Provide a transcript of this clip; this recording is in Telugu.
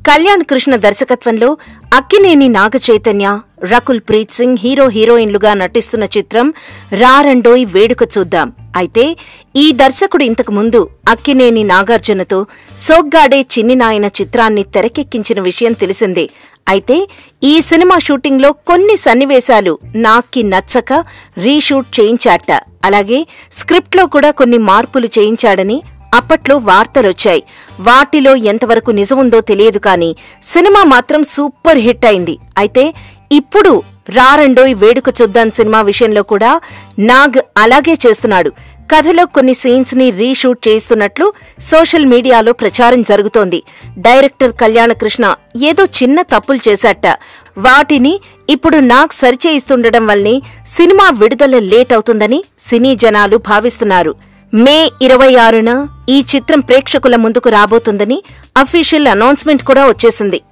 కళ్యాణ్ కృష్ణ దర్శకత్వంలో అక్కినేని నాగ చైతన్య రకుల్ ప్రీత్ సింగ్ హీరో హీరోయిన్లుగా నటిస్తున్న చిత్రం రారండోయ్ వేడుక చూద్దాం అయితే ఈ దర్శకుడు ఇంతకు ముందు అక్కినేని నాగార్జునతో సోగ్గాడే చిన్ని నాయన చిత్రాన్ని తెరకెక్కించిన విషయం తెలిసిందే అయితే ఈ సినిమా షూటింగ్లో కొన్ని సన్నివేశాలు నాక్కి నచ్చక రీషూట్ చేయించాట అలాగే స్క్రిప్ట్లో కూడా కొన్ని మార్పులు చేయించాడని అప్పట్లో వార్తలొచ్చాయి వాటిలో ఎంతవరకు నిజముందో తెలియదు కానీ సినిమా మాత్రం సూపర్ హిట్ అయింది అయితే ఇప్పుడు రారండోయ్ వేడుక చూద్దాం సినిమా విషయంలో కూడా నాగ్ అలాగే చేస్తున్నాడు కథలో కొన్ని సీన్స్ ని రీషూట్ చేస్తున్నట్లు సోషల్ మీడియాలో ప్రచారం జరుగుతోంది డైరెక్టర్ కళ్యాణకృష్ణ ఏదో చిన్న తప్పులు చేశాట వాటిని ఇప్పుడు నాగ్ సరిచేయిస్తుండడం వల్లనే సినిమా విడుదల లేట్ అవుతుందని సినీ జనాలు భావిస్తున్నారు మే ఇరవై ఆరున ఈ చిత్రం ప్రేక్షకుల ముందుకు రాబోతుందని అఫీషియల్ అనౌన్స్మెంట్ కూడా వచ్చేసింది